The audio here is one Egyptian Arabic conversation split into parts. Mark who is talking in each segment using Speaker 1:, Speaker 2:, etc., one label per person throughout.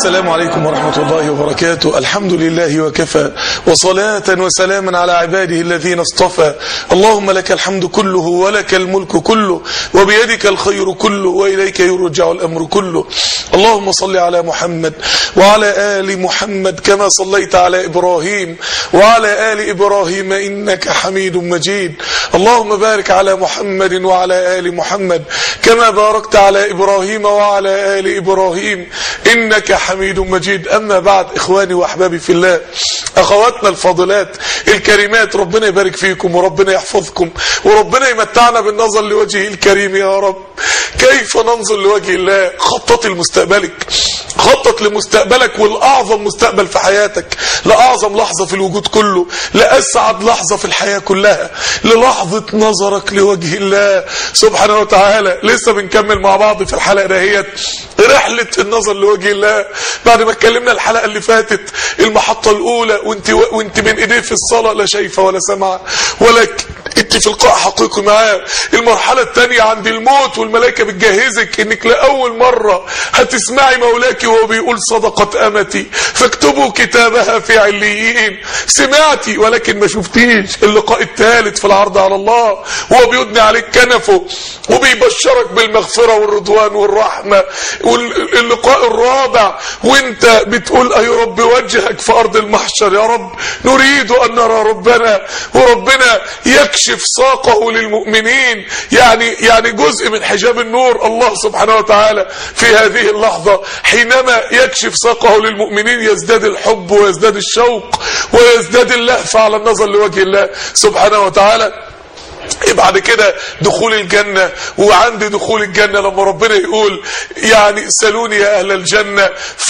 Speaker 1: السلام عليكم ورحمة الله وبركاته الحمد لله وكفى وصلاة وسلاما على عباده الذين اصطفى اللهم لك الحمد كله ولك الملك كله وبيدك الخير كله وإليك يرجع الأمر كله اللهم صل على محمد وعلى آل محمد كما صليت على إبراهيم وعلى آل إبراهيم إنك حميد مجيد اللهم بارك على محمد وعلى آل محمد كما باركت على إبراهيم وعلى آل إبراهيم إنك حميد مجيد أما بعد إخواني وأحبابي في الله أخواتنا الفاضلات الكريمات ربنا يبارك فيكم وربنا يحفظكم وربنا يمتعنا بالنظر لوجهه الكريم يا رب كيف ننظر لوجه الله خطط لمستقبلك خطط لمستقبلك والأعظم مستقبل في حياتك لأعظم لحظة في الوجود كله لأسعد لحظة في الحياة كلها للحظة نظرك لوجه الله سبحانه وتعالى لسه بنكمل مع بعض في الحلقة دهيت رحلة النظر لوجه الله بعد ما اتكلمنا الحلقة اللي فاتت المحطة الأولى وانت وانت من ايديه في الصلاة لا شايفة ولا سمع ولا انت في لقاء حقيقي معاه المرحلة الثانية عند الموت والملائكة بتجهزك انك لأول مرة هتسمعي مولاك وهو بيقول صدقت أمتي فاكتبوا كتابها في عليين سمعتي ولكن ما شفتيش اللقاء الثالث في العرض على الله وهو بيدني عليك كنفه وبيبشرك بالمغفرة والرضوان والرحمة واللقاء الرابع وانت بتقول اي رب وجهك في ارض المحشر يا رب نريد ان نرى ربنا وربنا يكشف ساقه للمؤمنين يعني يعني جزء من حجاب النور الله سبحانه وتعالى في هذه اللحظة حينما يكشف ساقه للمؤمنين يزداد الحب ويزداد الشوق ويزداد اللهفة على النظر لوجه الله سبحانه وتعالى بعد كده دخول الجنة وعند دخول الجنة لما ربنا يقول يعني سلوني يا أهل الجنة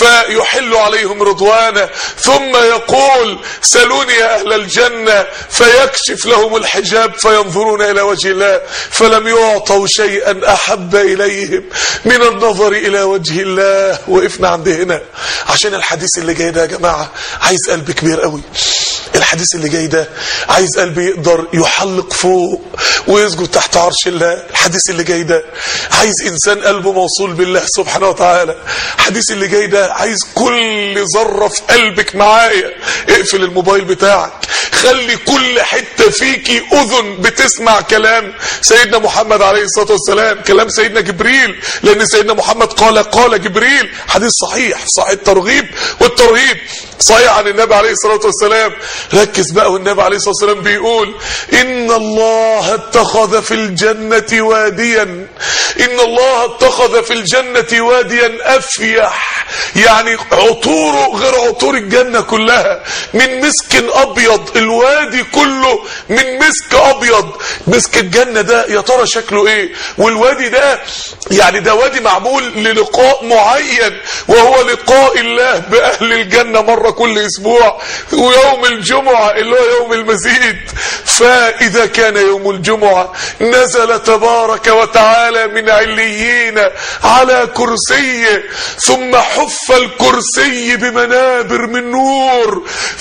Speaker 1: فيحل عليهم رضوانا ثم يقول سلوني يا أهل الجنة فيكشف لهم الحجاب فينظرون إلى وجه الله فلم يعطوا شيئا أحب إليهم من النظر إلى وجه الله وقفنا عند هنا عشان الحديث اللي جاي ده يا جماعة عايز قلب كبير قوي الحديث اللي جاي ده عايز قلب يقدر يحلق فوق ويسجد تحت عرش الله الحديث اللي جاي ده عايز انسان قلبه موصول بالله سبحانه وتعالى الحديث اللي جاي ده عايز كل ذره في قلبك معايا اقفل الموبايل بتاعك خلي كل حته فيكي اذن بتسمع كلام سيدنا محمد عليه الصلاه والسلام كلام سيدنا جبريل لان سيدنا محمد قال قال جبريل حديث صحيح صحيح الترغيب والترهيب صحيح عن النبي عليه الصلاه والسلام ركز بقى والنبي عليه الصلاه والسلام بيقول ان الله اتخذ في الجنة واديا إن الله اتخذ في الجنة واديا أفيح يعني عطوره غير عطور الجنة كلها من مسك أبيض الوادي كله من مسك أبيض مسك الجنة ده يا ترى شكله إيه والوادي ده يعني ده وادي معمول للقاء معين وهو لقاء الله بأهل الجنة مرة كل أسبوع ويوم الجمعة اللي هو يوم المزيد فإذا كان يوم الجمعة نزل تبارك وتعالى من عليين على كرسيه ثم حف الكرسي بمنابر من نور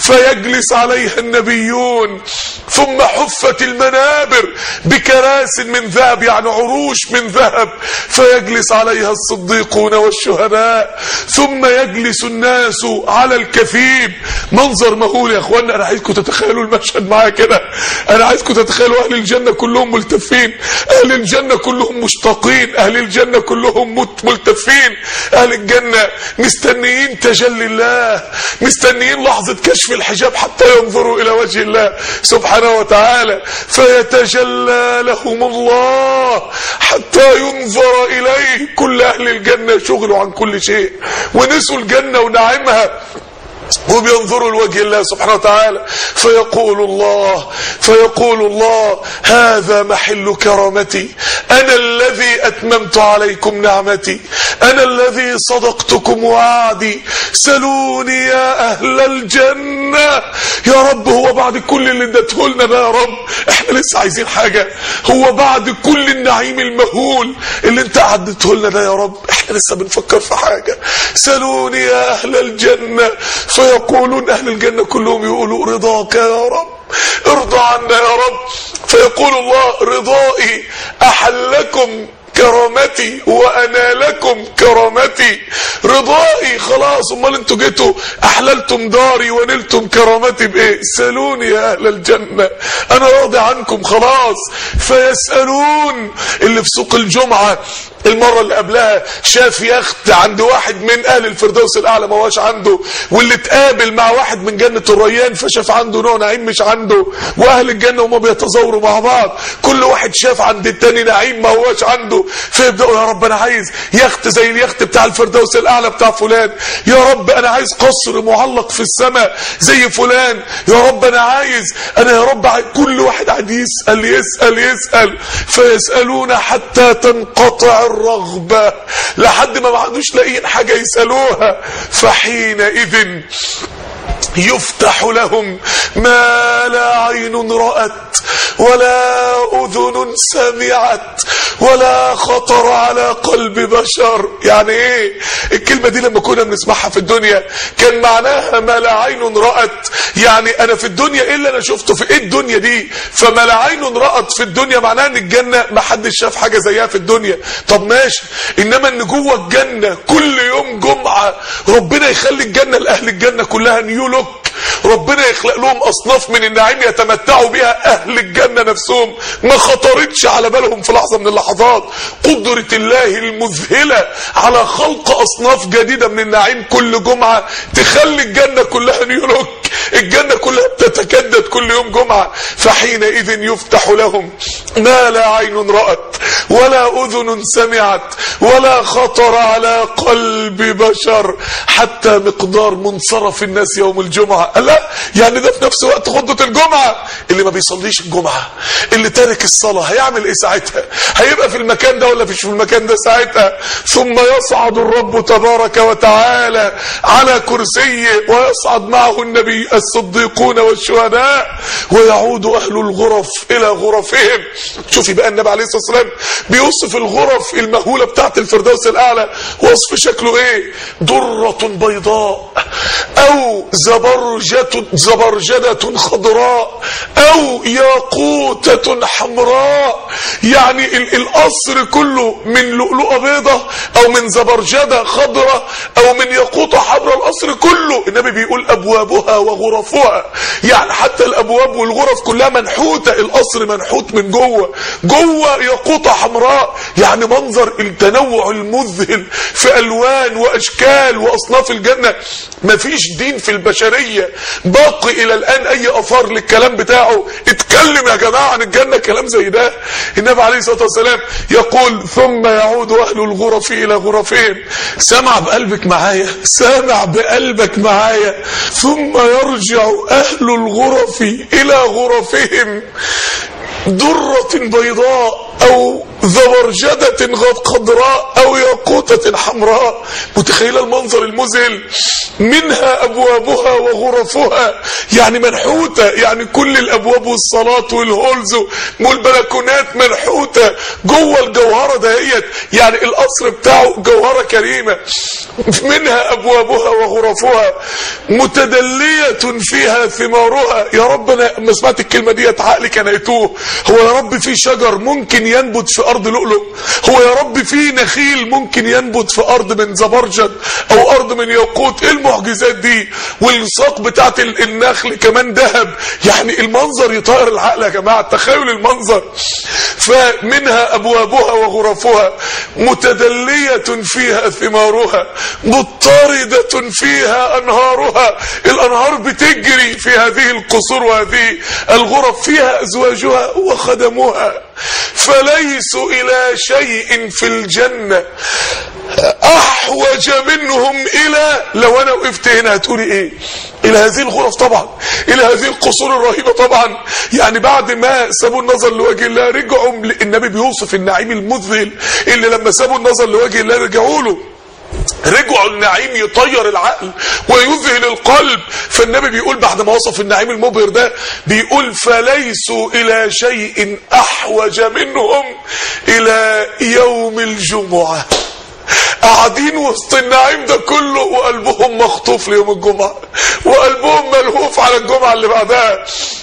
Speaker 1: فيجلس عليها النبيون ثم حفت المنابر بكراس من ذهب يعني عروش من ذهب فيجلس عليها الصديقون والشهداء ثم يجلس الناس على الكثيب منظر مهول يا اخوانا انا عايزكم تتخيلوا المشهد معايا كده انا عايزكم تتخيلوا اهل الجنة كلهم ملتفين اهل الجنة كلهم مشتاقين اهل الجنة كلهم ملتفين اهل الجنة مستنيين تجلي الله مستنيين لحظة كشف الحجاب حتى ينظروا الى وجه الله سبحانه وتعالى فيتجلى لهم الله حتى ينظر اليه كل اهل الجنة شغلوا عن كل شيء ونسوا الجنة ونعمها وبينظروا لوجه الله سبحانه وتعالى فيقول الله فيقول الله هذا محل كرامتي أنا الذي أتممت عليكم نعمتي أنا الذي صدقتكم وعدي سلوني يا أهل الجنة يا رب هو بعد كل اللي اديته لنا ده يا رب احنا لسه عايزين حاجة هو بعد كل النعيم المهول اللي انت عدته لنا ده يا رب احنا لسه بنفكر في حاجة سلوني يا أهل الجنة فيقولون أهل الجنة كلهم يقولوا رضاك يا رب ارضى عنا يا رب فيقول الله رضائي أحلكم كرامتي وانا لكم كرامتي رضائي خلاص امال انتوا جيتوا احللتم داري ونلتم كرامتي بايه سالوني يا اهل الجنه انا راضي عنكم خلاص فيسالون اللي في سوق الجمعه المرة اللي قبلها شاف يخت عند واحد من اهل الفردوس الاعلى ما هوش عنده واللي اتقابل مع واحد من جنة الريان فشاف عنده نوع نعيم مش عنده واهل الجنة هما بيتزاوروا مع بعض كل واحد شاف عند التاني نعيم ما هوش عنده فيبدأوا يا رب انا عايز يخت زي اليخت بتاع الفردوس الاعلى بتاع فلان يا رب انا عايز قصر معلق في السماء زي فلان يا رب انا عايز انا يا رب عايز كل واحد قاعد يسأل يسأل يسأل فيسألون حتى تنقطع الرغبة لحد ما ما عندوش لاقيين حاجة يسألوها فحينئذ يفتح لهم ما لا عين رأت ولا أذن سمعت ولا خطر على قلب بشر يعني ايه الكلمة دي لما كنا بنسمعها في الدنيا كان معناها ما لا عين رأت يعني انا في الدنيا ايه اللي انا شفته في ايه الدنيا دي فما لا عين رأت في الدنيا معناها ان الجنة ما حدش شاف حاجة زيها في الدنيا طب ماشي انما ان جوه الجنة كل يوم جمعة ربنا يخلي الجنة لاهل الجنة كلها نيو لوك ربنا يخلق لهم اصناف من النعيم يتمتعوا بها اهل الجنه نفسهم ما خطرتش على بالهم في لحظه من اللحظات قدره الله المذهله على خلق اصناف جديده من النعيم كل جمعه تخلي الجنه كلها نيولوك الجنة كلها بتتجدد كل يوم جمعة فحينئذ يفتح لهم ما لا عين رأت ولا أذن سمعت ولا خطر على قلب بشر حتى مقدار منصرف الناس يوم الجمعة لا يعني ده في نفس وقت خطبة الجمعة اللي ما بيصليش الجمعة اللي تارك الصلاة هيعمل ايه ساعتها هيبقى في المكان ده ولا فيش في المكان ده ساعتها ثم يصعد الرب تبارك وتعالى على كرسيه ويصعد معه النبي الصديقون والشهداء ويعود اهل الغرف الى غرفهم شوفي بقى النبي عليه الصلاه والسلام بيوصف الغرف المهوله بتاعت الفردوس الاعلى وصف شكله ايه دره بيضاء او زبرجة زبرجدة خضراء او ياقوتة حمراء يعني ال- القصر كله من لؤلؤة بيضة او من زبرجدة خضراء او من ياقوتة حمراء القصر كله النبي بيقول ابوابها وغرفها يعني حتى الابواب والغرف كلها منحوتة القصر منحوت من جوه جوه ياقوتة حمراء يعني منظر التنوع المذهل في الوان واشكال واصناف الجنة مفيش دين في البشرية باقي الى الان اي اثار للكلام بتاعه اتكلم يا جماعة عن الجنة كلام زي ده النبي عليه الصلاة والسلام يقول ثم يعود اهل الغرف الى غرفهم سمع بقلبك معايا سامع بقلبك معايا ثم يرجع اهل الغرف الى غرفهم درة بيضاء او زبرجدة خضراء او ياقوتة حمراء متخيلة المنظر المذهل منها ابوابها وغرفها يعني منحوتة يعني كل الابواب والصلاة والهولز والبلكونات منحوتة جوه الجوهرة دهيت يعني القصر بتاعه جوهرة كريمة منها ابوابها وغرفها متدلية فيها ثمارها يا رب انا لما سمعت الكلمة ديت عقلي كان يتوه هو يا رب في شجر ممكن ينبت في ارض لؤلؤ هو يا رب في نخيل ممكن ينبت في ارض من زبرجد او ارض من ياقوت ايه المعجزات دي والساق بتاعت ال- النخل كمان ذهب يعني المنظر يطير العقل يا جماعه تخيل المنظر فمنها ابوابها وغرفها متدليه فيها ثمارها مضطرده فيها انهارها الانهار بتجري في هذه القصور وهذه الغرف فيها ازواجها وخدمها فليسوا الى شيء في الجنه احوج منهم الى لو انا وقفت هنا هتقولي ايه الى هذه الغرف طبعا الى هذه القصور الرهيبه طبعا يعني بعد ما سابوا النظر لوجه الله رجعوا النبي بيوصف النعيم المذهل اللي لما سابوا النظر لوجه الله رجعوا له رجعوا النعيم يطير العقل ويذهل القلب فالنبي بيقول بعد ما وصف النعيم المبهر ده بيقول فليسوا الى شيء احوج منهم الى يوم الجمعه قاعدين وسط النعيم ده كله وقلبهم مخطوف ليوم الجمعة وقلبهم ملهوف على الجمعة اللي بعدها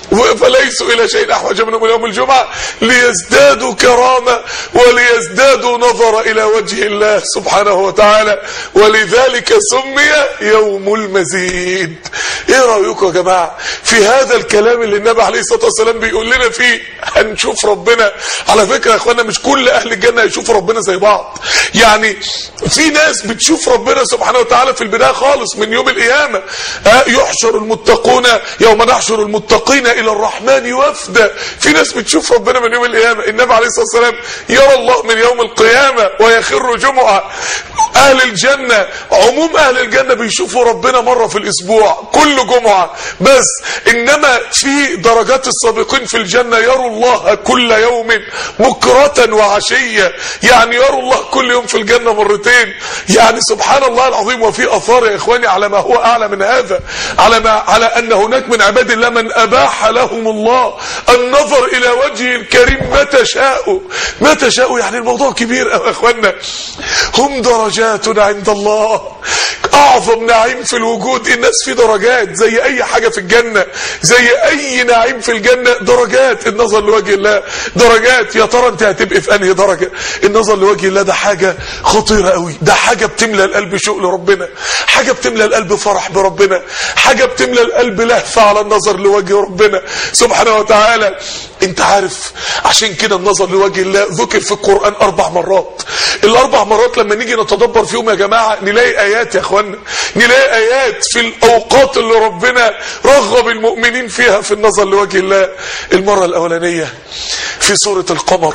Speaker 1: فليسوا الى شيء احوج منهم يوم الجمعه ليزدادوا كرامه وليزدادوا نظر الى وجه الله سبحانه وتعالى ولذلك سمي يوم المزيد ايه رايكم يا جماعه في هذا الكلام اللي النبي عليه الصلاه والسلام بيقول لنا فيه هنشوف ربنا على فكره يا اخوانا مش كل اهل الجنه هيشوفوا ربنا زي بعض يعني في ناس بتشوف ربنا سبحانه وتعالى في البدايه خالص من يوم القيامه ها يحشر المتقون يوم نحشر المتقين الى الرحمن وفدا في ناس بتشوف ربنا من يوم القيامه النبي عليه الصلاه والسلام يرى الله من يوم القيامه ويخر جمعه اهل الجنه عموم اهل الجنه بيشوفوا ربنا مره في الاسبوع كل جمعه بس انما في درجات السابقين في الجنه يروا الله كل يوم بكره وعشيه يعني يروا الله كل يوم في الجنه مرتين يعني سبحان الله العظيم وفي اثار يا اخواني على ما هو اعلى من هذا على ما على ان هناك من عباد الله من اباح لهم الله النظر الى وجهه الكريم متى شاءوا متى شاءوا يعني الموضوع كبير يا اخوانا هم درجات عند الله اعظم نعيم في الوجود الناس في درجات زي اي حاجه في الجنه زي اي نعيم في الجنه درجات النظر لوجه الله درجات يا ترى انت هتبقى في انهي درجه النظر لوجه الله ده حاجه خطيره قوي ده حاجه بتملى القلب شوق لربنا حاجه بتملى القلب فرح بربنا حاجه بتملى القلب لهفه على النظر لوجه ربنا سبحانه وتعالى انت عارف عشان كده النظر لوجه الله ذكر في القران اربع مرات الاربع مرات لما نيجي نتدبر فيهم يا جماعه نلاقي ايات يا اخوانا نلاقي ايات في الاوقات اللي ربنا رغب المؤمنين فيها في النظر لوجه الله المره الاولانيه في سوره القمر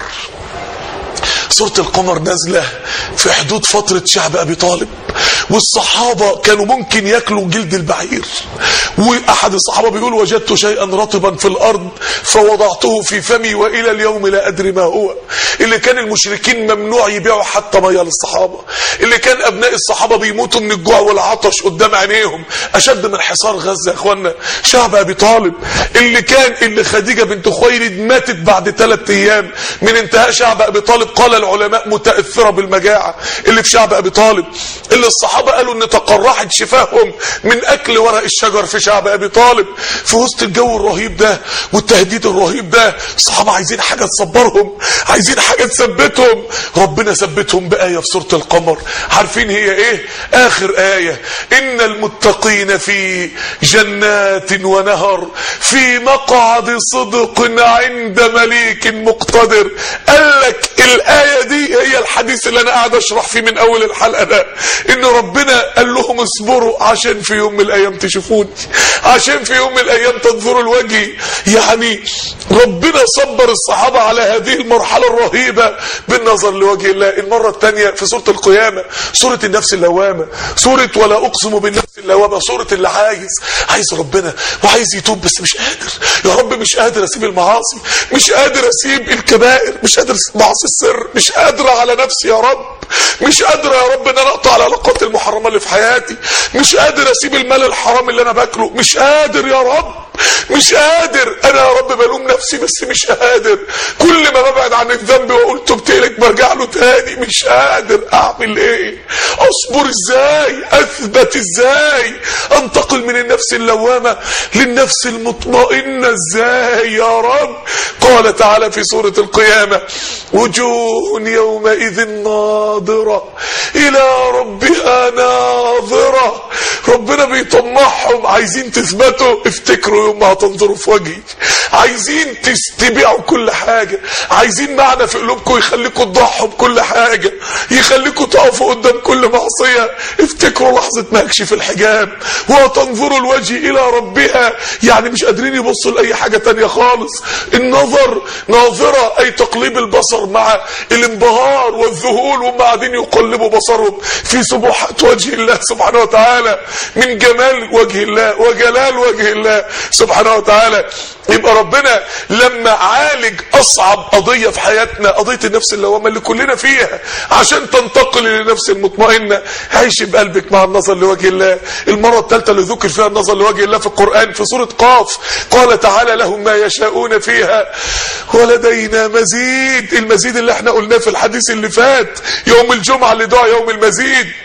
Speaker 1: سورة القمر نازلة في حدود فترة شعب أبي طالب والصحابة كانوا ممكن ياكلوا جلد البعير وأحد الصحابة بيقول وجدت شيئا رطبا في الأرض فوضعته في فمي وإلى اليوم لا أدري ما هو اللي كان المشركين ممنوع يبيعوا حتى مية للصحابة اللي كان أبناء الصحابة بيموتوا من الجوع والعطش قدام عينيهم أشد من حصار غزة يا إخوانا شعب أبي طالب اللي كان اللي خديجة بنت خويلد ماتت بعد ثلاث أيام من انتهاء شعب أبي طالب قال العلماء متأثرة بالمجاعة اللي في شعب أبي طالب اللي الصحابة قالوا ان تقرحت شفاههم من أكل ورق الشجر في شعب أبي طالب في وسط الجو الرهيب ده والتهديد الرهيب ده الصحابة عايزين حاجة تصبرهم عايزين حاجة تثبتهم ربنا ثبتهم بآية في سورة القمر عارفين هي ايه آخر آية إن المتقين في جنات ونهر في مقعد صدق عند مليك مقتدر قال لك الآية دي هي الحديث اللي أنا قاعد أشرح فيه من أول الحلقة ده إن ربنا قال لهم اصبروا عشان في يوم من الأيام تشوفوني عشان في يوم من الأيام تنظروا الوجه يعني ربنا صبر الصحابة على هذه المرحلة الرهيبة بالنظر لوجه الله المرة الثانية في سورة القيامة سورة النفس اللوامة سورة ولا أقسم بالنفس اللوامة سورة اللي عايز عايز ربنا وعايز يتوب بس مش قادر يا رب مش قادر أسيب المعاصي مش قادر أسيب الكبائر مش قادر أسيب معاصي السر مش قادر على نفسي يا رب مش قادر يا رب ان انا اقطع العلاقات المحرمه اللي في حياتي مش قادر اسيب المال الحرام اللي انا باكله مش قادر يا رب مش قادر انا يا رب بلوم نفسي بس مش قادر كل ما ببعد عن الذنب واقول تبت لك برجع له تاني مش قادر اعمل ايه اصبر ازاي اثبت ازاي انتقل من النفس اللوامه للنفس المطمئنه ازاي يا رب قال تعالى في سوره القيامه وجوه يومئذ ناظره الى ربها ناظره ربنا بيطمعهم عايزين تثبتوا افتكروا يوم ما هتنظروا في وجهي عايزين تستبيعوا كل حاجة عايزين معنى في قلوبكم يخليكم تضحوا بكل حاجة يخليكم تقفوا قدام كل معصية افتكروا لحظة ما يكشف الحجاب وتنظروا الوجه الى ربها يعني مش قادرين يبصوا لأي حاجة تانية خالص النظر ناظرة اي تقليب البصر مع الانبهار والذهول وهم قاعدين يقلبوا بصرهم في سبحات وجه الله سبحانه وتعالى من جمال وجه الله وجلال وجه الله سبحانه وتعالى يبقى ربنا لما عالج اصعب قضية في حياتنا قضية النفس اللوامة اللي كلنا فيها عشان تنتقل للنفس المطمئنة عيش بقلبك مع النظر لوجه الله المرة الثالثة اللي ذكر فيها النظر لوجه الله في القرآن في سورة قاف قال تعالى لهم ما يشاءون فيها ولدينا مزيد المزيد اللي احنا قلناه في الحديث اللي فات يوم الجمعة اللي دعا يوم المزيد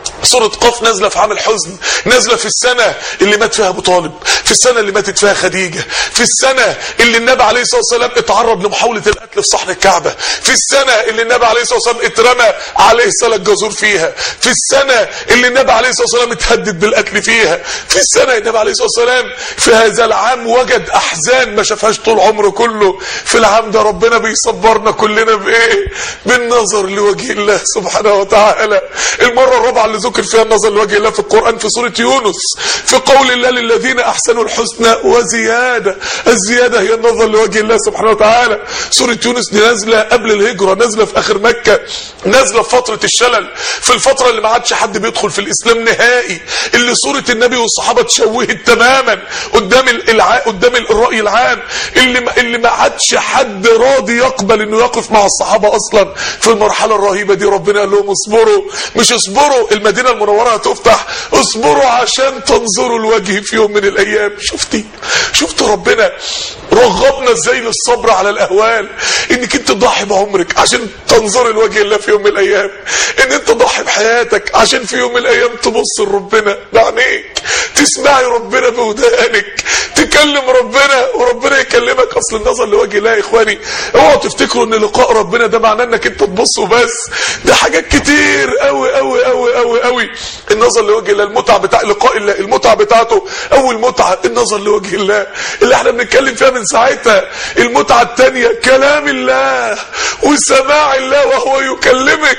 Speaker 1: سورة قاف نازلة في عام الحزن نازلة في السنة اللي مات فيها أبو طالب في السنة اللي ماتت فيها خديجة في السنة اللي النبي عليه الصلاة والسلام اتعرض لمحاولة القتل في صحن الكعبة في السنة اللي النبي عليه الصلاة والسلام اترمى عليه سلك جزور فيها في السنة اللي النبي عليه الصلاة والسلام اتهدد بالقتل فيها في السنة النبي عليه الصلاة والسلام في هذا العام وجد أحزان ما شافهاش طول عمره كله في العام ده ربنا بيصبرنا كلنا بإيه بالنظر لوجه الله سبحانه وتعالى المرة الرابعة اللي ذكر فيها النظر لوجه الله في القرآن في سورة يونس في قول الله للذين أحسنوا الحسنى وزيادة الزيادة هي النظر لوجه الله سبحانه وتعالى سورة يونس دي نازلة قبل الهجرة نازلة في آخر مكة نازلة في فترة الشلل في الفترة اللي ما عادش حد بيدخل في الإسلام نهائي اللي سورة النبي والصحابة تشوهت تماما قدام الع... قدام الرأي العام اللي ما... اللي ما عادش حد راضي يقبل انه يقف مع الصحابة اصلا في المرحلة الرهيبة دي ربنا قال لهم اصبروا مش اصبروا المدينة المنورة هتفتح اصبروا عشان تنظروا الوجه في يوم من الايام شفتي شفت ربنا رغبنا ازاي للصبر على الاهوال انك انت تضحي بعمرك عشان تنظر الوجه الله في يوم من الايام ان انت تضحي بحياتك عشان في يوم من الايام تبص لربنا بعينيك تسمعي ربنا بودانك تكلم ربنا وربنا يكلمك اصل النظر لوجه الله يا اخواني اوعوا تفتكروا ان لقاء ربنا ده معناه انك انت تبص وبس ده حاجات كتير قوي قوي قوي قوي قوي النظر لوجه الله المتعه بتاع لقاء الله المتعه بتاعته اول متعه النظر لوجه الله اللي احنا بنتكلم فيها من ساعتها المتعه الثانيه كلام الله وسماع الله وهو يكلمك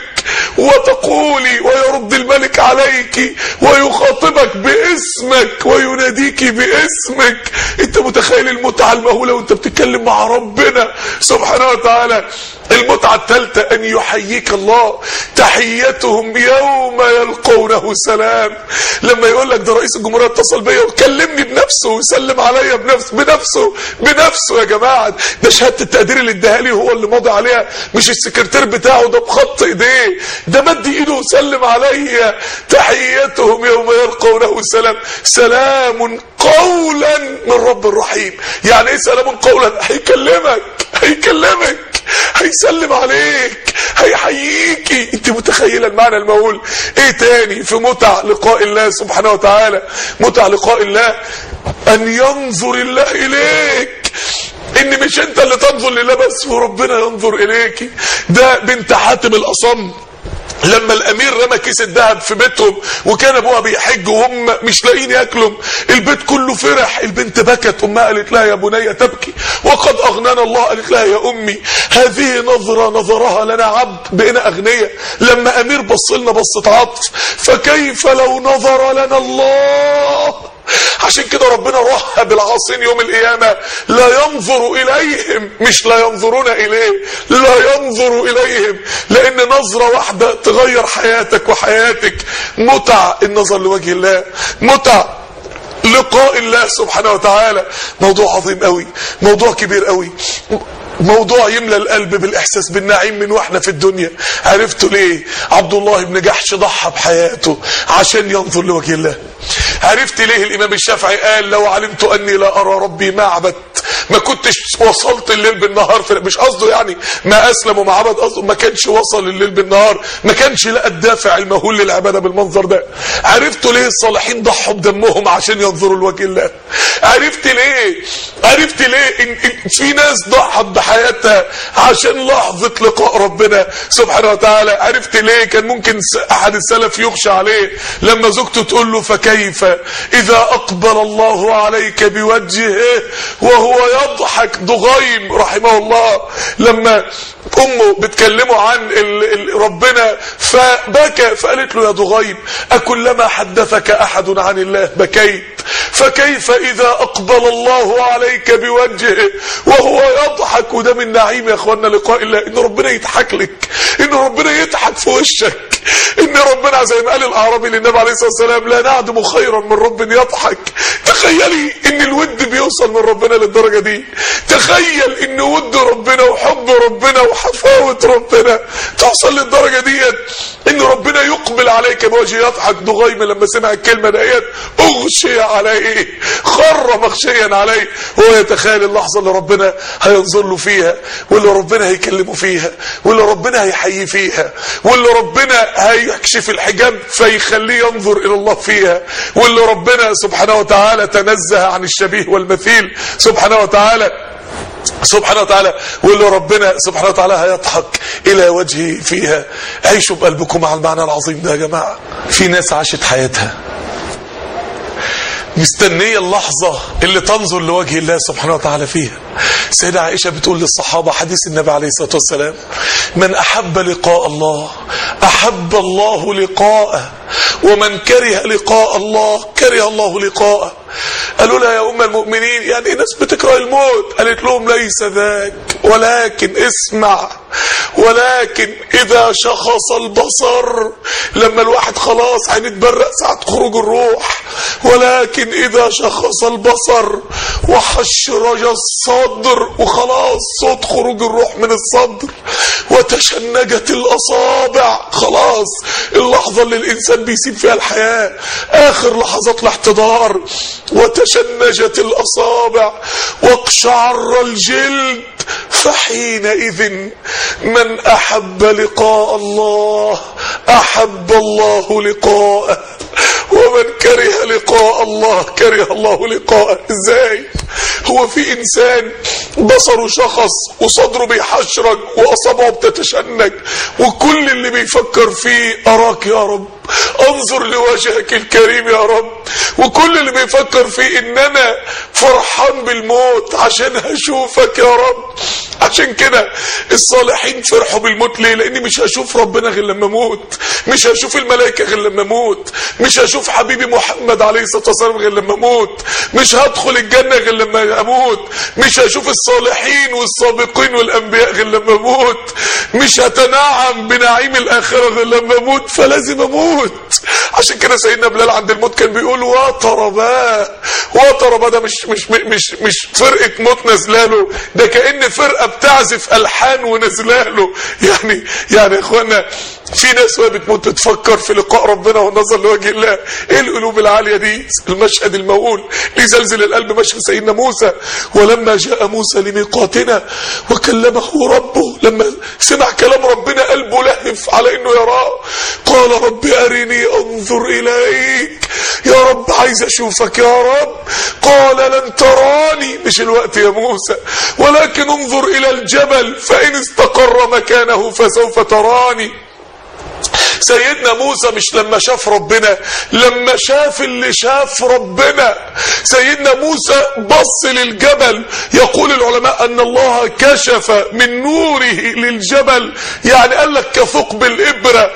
Speaker 1: وتقولي ويرد الملك عليك ويخاطبك باسمك ويناديك باسمك انت متخيل المتعة المهولة وانت بتتكلم مع ربنا سبحانه وتعالى المتعة الثالثة ان يحييك الله تحيتهم يوم يلقونه سلام لما يقول لك ده رئيس الجمهورية اتصل بيا وكلمني بنفسه وسلم عليا بنفسه بنفسه بنفسه يا جماعة ده شهادة التقدير اللي اداها لي هو اللي ماضي عليها مش السكرتير بتاعه ده بخط ايديه ده مد ايده وسلم عليا تحيتهم يوم يلقونه سلام سلام قولا من رب الرحيم يعني ايه سلام قولا هيكلمك هيكلمك هيسلم عليك هيحييكي انت متخيله المعنى المهول ايه تاني في متع لقاء الله سبحانه وتعالى متع لقاء الله ان ينظر الله اليك ان مش انت اللي تنظر لله بس وربنا ينظر اليك ده بنت حاتم الاصم لما الامير رمى كيس الذهب في بيتهم وكان ابوها بيحج وهم مش لاقيين ياكلوا البيت كله فرح البنت بكت امها قالت لها يا بني تبكي وقد اغنانا الله قالت لها يا امي هذه نظره نظرها لنا عبد بقينا اغنياء لما امير بص لنا بصه عطف فكيف لو نظر لنا الله عشان كده ربنا رهب العاصين يوم القيامة لا ينظر إليهم مش لا ينظرون إليه لا ينظر إليهم لأن نظرة واحدة تغير حياتك وحياتك متع النظر لوجه الله متع لقاء الله سبحانه وتعالى موضوع عظيم قوي موضوع كبير قوي موضوع يملى القلب بالاحساس بالنعيم من واحنا في الدنيا عرفتوا ليه عبد الله بن جحش ضحى بحياته عشان ينظر لوجه الله عرفت ليه الامام الشافعي قال لو علمت اني لا ارى ربي ما عبدت ما كنتش وصلت الليل بالنهار في مش قصده يعني ما اسلم وما عبد قصده ما كانش وصل الليل بالنهار ما كانش لقى الدافع المهول للعباده بالمنظر ده عرفتوا ليه الصالحين ضحوا بدمهم عشان ينظروا لوجه الله عرفت ليه عرفت ليه إن إن في ناس ضحت بحياتها عشان لحظه لقاء ربنا سبحانه وتعالى عرفت ليه كان ممكن احد السلف يخشى عليه لما زوجته تقول له فكيف اذا اقبل الله عليك بوجهه وهو يضحك ضغيم رحمه الله لما امه بتكلمه عن ال ال ربنا فبكى فقالت له يا ضغيم اكلما حدثك احد عن الله بكيت فكيف اذا اقبل الله عليك بوجهه وهو يضحك وده من نعيم يا اخوانا لقاء الله ان ربنا يضحك لك ان ربنا يضحك في وشك ان ربنا زي ما قال الاعرابي للنبي عليه الصلاه والسلام لا نعدم خيرا من رب يضحك تخيلي ان الود بيوصل من ربنا للدرجه دي تخيل ان ود ربنا وحب ربنا وحفاوه ربنا توصل للدرجه ديت ان ربنا يقبل عليك بوجه يضحك ضغيم لما سمع الكلمه ديت اغشي عليه خر مغشيا عليه هو يتخيل اللحظه اللي ربنا هينظر له فيها واللي ربنا هيكلمه فيها واللي ربنا هيحيي فيها واللي ربنا هيكشف الحجاب فيخليه ينظر الى الله فيها واللي ربنا سبحانه وتعالى تنزه عن الشبيه والمثيل سبحانه وتعالى سبحانه وتعالى واللي ربنا سبحانه وتعالى هيضحك الى وجهه فيها عيشوا بقلبكم مع المعنى العظيم ده يا جماعه في ناس عاشت حياتها مستنية اللحظة اللي تنظر لوجه الله سبحانه وتعالى فيها سيدة عائشة بتقول للصحابة حديث النبي عليه الصلاة والسلام من أحب لقاء الله أحب الله لقاءه ومن كره لقاء الله كره الله لقاءه قالوا لها يا أم المؤمنين يعني ناس بتكره الموت قالت لهم ليس ذاك ولكن اسمع ولكن إذا شخص البصر لما الواحد خلاص هنتبرق ساعة خروج الروح ولكن إذا شخص البصر وحشرج الصدر وخلاص صوت خروج الروح من الصدر وتشنجت الأصابع خلاص اللحظة اللي الإنسان بيسيب فيها الحياة آخر لحظات الاحتضار وتشنجت الأصابع واقشعر الجلد فحينئذ من أحب لقاء الله أحب الله لقاءه ومن كره لقاء الله كره الله لقاءه ازاي هو في انسان بصره شخص وصدره بيحشرج واصابعه بتتشنج وكل اللي بيفكر فيه اراك يا رب انظر لوجهك الكريم يا رب وكل اللي بيفكر فيه ان انا فرحان بالموت عشان هشوفك يا رب عشان كده الصالحين فرحوا بالموت ليه لاني مش هشوف ربنا غير لما اموت مش هشوف الملائكه غير لما اموت مش هشوف حبيبي محمد عليه الصلاه والسلام غير لما اموت مش هدخل الجنه غير لما اموت مش هشوف الصالحين والسابقين والانبياء غير لما اموت مش هتنعم بنعيم الاخره غير لما اموت فلازم اموت عشان كده سيدنا بلال عند الموت كان بيقول وطربا وطربا ده مش مش مش مش فرقه موت نازلاله ده كان فرقه بتعزف الحان ونازلاله يعني يعني يا اخوانا في ناس وهي بتموت بتفكر في لقاء ربنا والنظر لوجه الله ايه القلوب العاليه دي المشهد المهول ليزلزل القلب مشهد سيدنا موسى ولما جاء موسى لميقاتنا وكلمه ربه لما سمع كلام ربنا قلبه لهف على انه يراه قال رب ارني انظر اليك يا رب عايز اشوفك يا رب قال لن تراني مش الوقت يا موسى ولكن انظر الى الجبل فان استقر مكانه فسوف تراني سيدنا موسى مش لما شاف ربنا لما شاف اللي شاف ربنا سيدنا موسى بص للجبل يقول العلماء ان الله كشف من نوره للجبل يعني قال لك كثقب الابره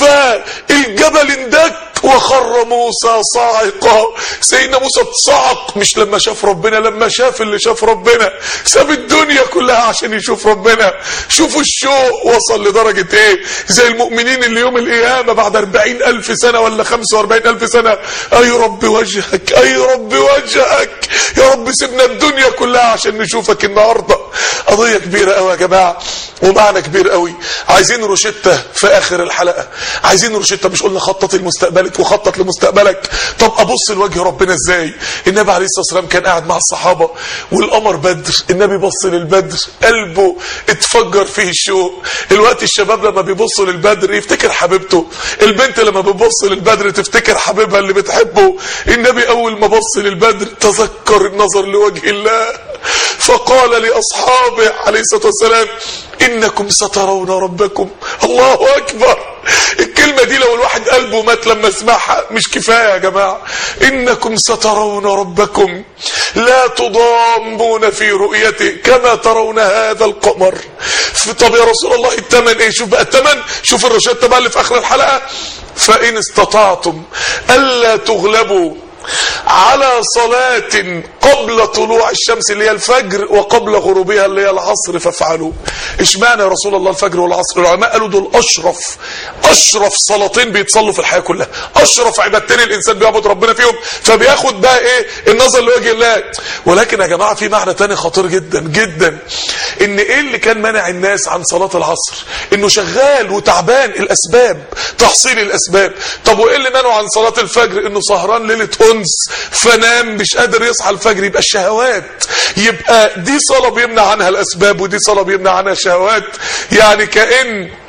Speaker 1: فالجبل اندك وخر موسى صاعقا سيدنا موسى اتصعق مش لما شاف ربنا لما شاف اللي شاف ربنا ساب الدنيا كلها عشان يشوف ربنا شوفوا الشوق وصل لدرجة ايه زي المؤمنين اللي يوم القيامة بعد أربعين ألف سنة ولا خمسة وأربعين ألف سنة أي رب وجهك أي رب وجهك يا رب سيبنا الدنيا كلها عشان نشوفك النهاردة قضية كبيرة قوي يا جماعة ومعنى كبير قوي عايزين روشتة في آخر الحلقة عايزين روشتة مش قلنا خطط المستقبلك وخطط لمستقبلك طب أبص لوجه ربنا ازاي النبي عليه الصلاة والسلام كان قاعد مع الصحابة والقمر بدر النبي بص للبدر قلبه اتفجر فيه الشوق الوقت الشباب لما بيبصوا للبدر يفتكر حبيبته البنت لما بتبص للبدر تفتكر حبيبها اللي بتحبه النبي أول ما بص للبدر تذكر النظر لوجه الله فقال لأصحابه عليه الصلاة والسلام إنكم سترون ربكم الله أكبر الكلمة دي لو الواحد قلبه مات لما اسمعها مش كفاية يا جماعة إنكم سترون ربكم لا تضامون في رؤيته كما ترون هذا القمر طب يا رسول الله التمن ايه شوف بقى التمن شوف الروشته بقى اللي في اخر الحلقة فإن استطعتم ألا تغلبوا على صلاة قبل طلوع الشمس اللي هي الفجر وقبل غروبها اللي هي العصر فافعلوا اشمعنى يا رسول الله الفجر والعصر العلماء قالوا دول اشرف اشرف صلاتين بيتصلوا في الحياة كلها اشرف عبادتين الانسان بيعبد ربنا فيهم فبياخد بقى ايه النظر لوجه الله ولكن يا جماعة في معنى تاني خطير جدا جدا ان ايه اللي كان منع الناس عن صلاة العصر انه شغال وتعبان الاسباب تحصيل الاسباب طب وايه اللي منعه عن صلاة الفجر انه سهران ليلة انس فنام مش قادر يصحى الفجر يبقى الشهوات يبقى دي صلاة بيمنع عنها الاسباب ودي صلاة بيمنع عنها الشهوات يعني كأن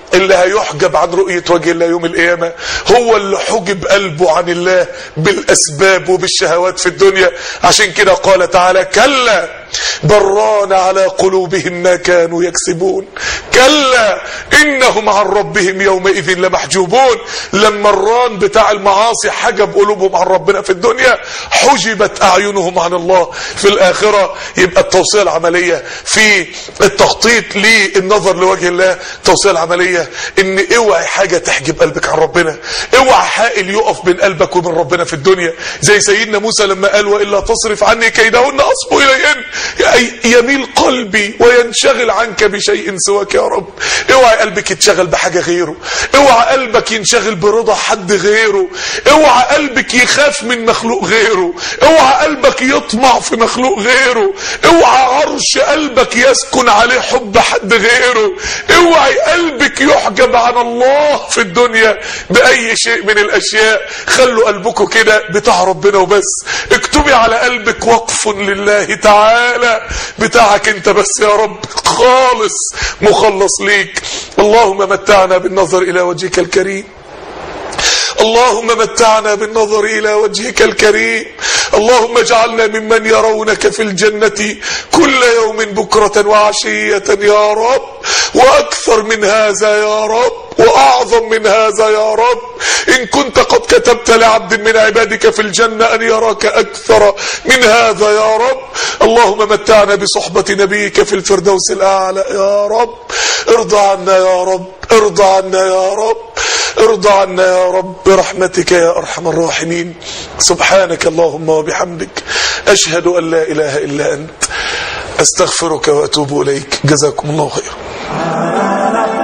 Speaker 1: اللي هيحجب عن رؤية وجه الله يوم القيامة هو اللي حجب قلبه عن الله بالأسباب وبالشهوات في الدنيا عشان كده قال تعالى كلا بران على قلوبهم ما كانوا يكسبون كلا إنهم عن ربهم يومئذ لمحجوبون لما الران بتاع المعاصي حجب قلوبهم عن ربنا في الدنيا حجبت أعينهم عن الله في الآخرة يبقى التوصية العملية في التخطيط للنظر لوجه الله التوصية العملية ان اوعي حاجة تحجب قلبك عن ربنا اوعي حائل يقف بين قلبك وبين ربنا في الدنيا زي سيدنا موسى لما قال وإلا تصرف عني كيدهن أصب إليهن يميل قلبي وينشغل عنك بشيء سواك يا رب اوعي قلبك يتشغل بحاجة غيره اوعي قلبك ينشغل برضا حد غيره اوعي قلبك يخاف من مخلوق غيره اوعي قلبك يطمع في مخلوق غيره اوعي عرش قلبك يسكن عليه حب حد غيره اوعي قلبك يحجب عن الله في الدنيا بأي شيء من الأشياء خلوا قلبكم كده بتاع ربنا وبس اكتبي على قلبك وقف لله تعالى بتاعك انت بس يا رب خالص مخلص ليك اللهم متعنا بالنظر إلى وجهك الكريم اللهم متعنا بالنظر إلى وجهك الكريم اللهم اجعلنا ممن يرونك في الجنة كل يوم بكرة وعشية يا رب وأكثر من هذا يا رب وأعظم من هذا يا رب إن كنت قد كتبت لعبد من عبادك في الجنة أن يراك أكثر من هذا يا رب اللهم متعنا بصحبة نبيك في الفردوس الأعلى يا رب ارضى عنا يا رب ارضى عنا يا رب ارضى عنا يا رب برحمتك يا أرحم الراحمين سبحانك اللهم وبحمدك أشهد أن لا إله إلا أنت أستغفرك وأتوب إليك جزاكم الله خيرا